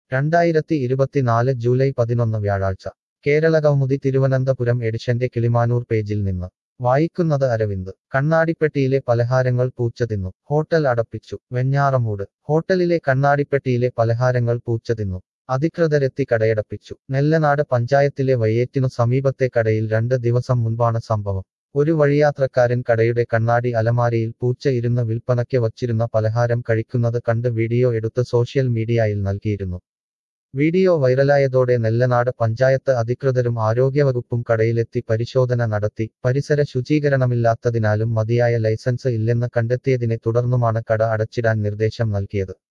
രണ്ടായിരത്തി ഇരുപത്തിനാല് ജൂലൈ പതിനൊന്ന് വ്യാഴാഴ്ച കേരള കൗമുദി തിരുവനന്തപുരം എഡിഷന്റെ കിളിമാനൂർ പേജിൽ നിന്ന് വായിക്കുന്നത് അരവിന്ദ് കണ്ണാടിപ്പെട്ടിയിലെ പലഹാരങ്ങൾ പൂച്ച തിന്നു ഹോട്ടൽ അടപ്പിച്ചു വെഞ്ഞാറമൂട് ഹോട്ടലിലെ കണ്ണാടിപ്പെട്ടിയിലെ പലഹാരങ്ങൾ പൂച്ച തിന്നു അധികൃതരെത്തി കടയടപ്പിച്ചു നെല്ലനാട് പഞ്ചായത്തിലെ വയ്യേറ്റിനു സമീപത്തെ കടയിൽ രണ്ട് ദിവസം മുൻപാണ് സംഭവം ഒരു വഴിയാത്രക്കാരൻ കടയുടെ കണ്ണാടി അലമാരയിൽ പൂച്ച ഇരുന്ന് വിൽപ്പനയ്ക്ക് വച്ചിരുന്ന പലഹാരം കഴിക്കുന്നത് കണ്ട് വീഡിയോ എടുത്ത് സോഷ്യൽ മീഡിയയിൽ നൽകിയിരുന്നു വീഡിയോ വൈറലായതോടെ നെല്ലനാട് പഞ്ചായത്ത് അധികൃതരും ആരോഗ്യവകുപ്പും കടയിലെത്തി പരിശോധന നടത്തി പരിസര ശുചീകരണമില്ലാത്തതിനാലും മതിയായ ലൈസൻസ് ഇല്ലെന്ന് കണ്ടെത്തിയതിനെ തുടർന്നുമാണ് കട അടച്ചിടാൻ നിർദ്ദേശം നൽകിയത്